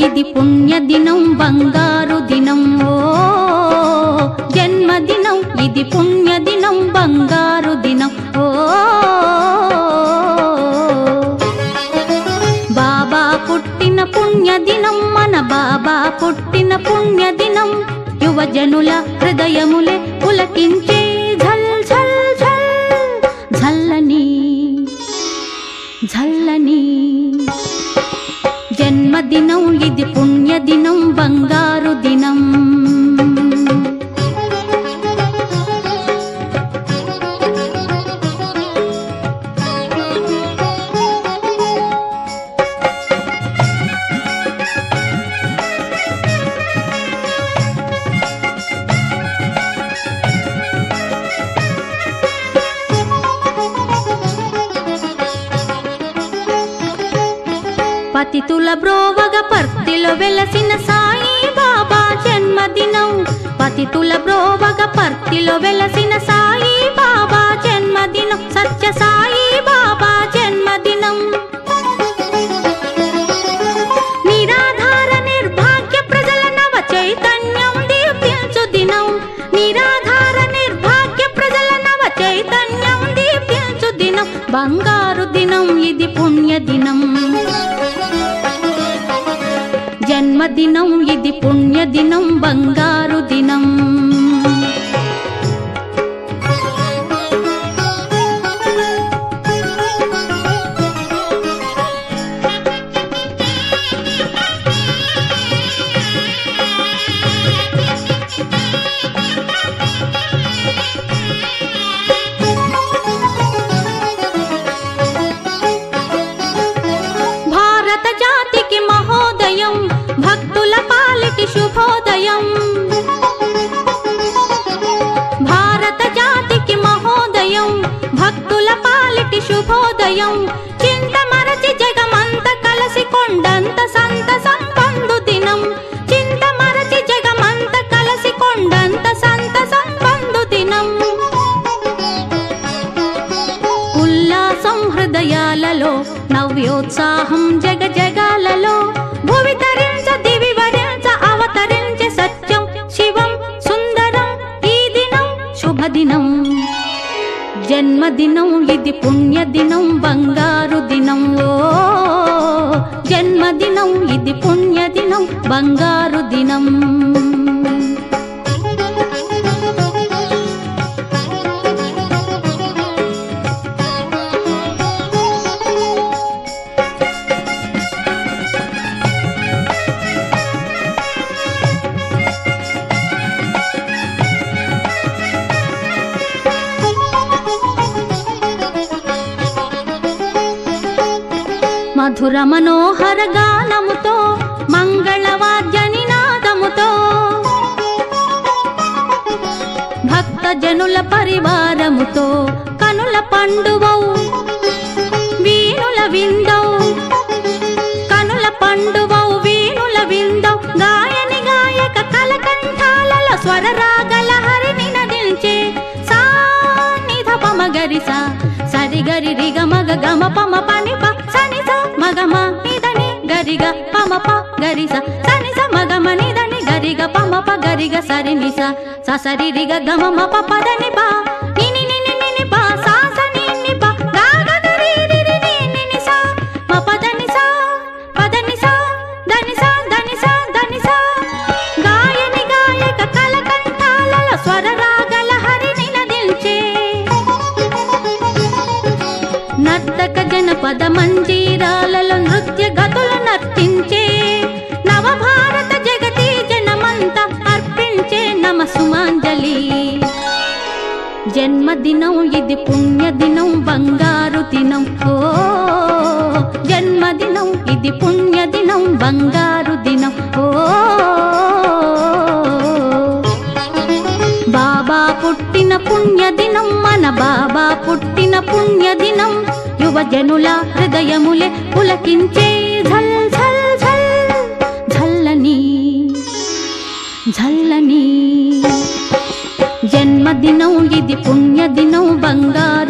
ఇది పుణ్యదినం బంగారు దినం ఓ జన్మదినం ఇది పుణ్యదినం బంగారు దినం ఓ బాబా పుట్టిన పుణ్యదినం మన బాబా పుట్టిన పుణ్యదినం యువజనుల హృదయములే పులకించే ఝల్ ఝల్ ఝల్ ఝల్లని ఝల్లని జన్మదినం ఇది పుణ్యదినం బంగారు దినం పతితుల బ్రోవగ పర్తిలో వెలసిన సాయి బాబా జన్మదినం పతితుల బ్రోవగ పర్తిలో వెలసిన సాయి బాబా జన్మదినం సత్య సాయి బాబా జన్మదినం నిరాధార నిర్భాగ్య ప్రజల నవ చైతన్యం దీప్తించు దినం నిరాధార నిర్భాగ్య ప్రజల నవ చైతన్యం దీప్తించు దినం బంగారు దినం ఇది పుణ్య దినం జన్మదినం ఇది పుణ్యదినం బంగారు దినం భారత జాతికి మహోదయం భక్తుల పాలిటి శుభోదయం భారత జాతికి మహోదయం భక్తుల పాలిటి శుభోదయం చింత మరచి జగమంత కలసి కొండంత సంత సంపందు దినం చింత మరచి జగమంత కలసి కొండంత సంత సంపందు దినం ఉల్లాసం హృదయాలలో నవ్యోత్సాహం జగ జగాలలో భువి తరించ దివి వరించ అవతరించే సత్యం శివం సుందరం ఈ దినం శుభదినం జన్మదినం ఇది పుణ్యదినం బంగారు దినం ఓ జన్మదినం ఇది పుణ్యదినం బంగారు దినం మధుర మనోహర గానముతో మంగళవాద్య నినాదముతో భక్త జనుల పరివారముతో కనుల పండువౌ వీణుల విందౌ కనుల పండువౌ వీణుల విందౌ గాయని గాయక కలకంఠాలలో స్వరరాగల హరిని నదించే సానిధ పమగరిస సరిగరి రిగ మగ గమ పమ పని ప సని స మగమ నిదని గరిగ పమ ప గరిస సని స మగమ నిదని గరిగ పమ ప గరిగ సరి నిస స సరి రిగ గమ మ ప పదని ప నిని నిని నిని ప సా స ని ని ప గా గ గ రి రి రి ని ని ని స మ పదని స పదని స దని స దని స దని స గాయని గాయక కలకంఠాలలో స్వరరాగల హరిని నదించే నర్తక జనపద మంజీరాలలో నృత్య గతులు నర్తించే నవభారత జగతి జనమంతా అర్పించే నమ సుమాంజలి జన్మదినం ఇది పుణ్యదినం బంగారు దినం ఓ జన్మదినం ఇది పుణ్యదినం బంగారు దినం ఓ బాబా పుట్టిన పుణ్యదినం మన బాబా పుట్టిన పుణ్యదినం యువజనుల హృదయములే పులకించే ఝల్ ఝల్ ఝల్ ఝల్లని ఝల్లని జన్మదినం ఇది పుణ్యదినం బంగారు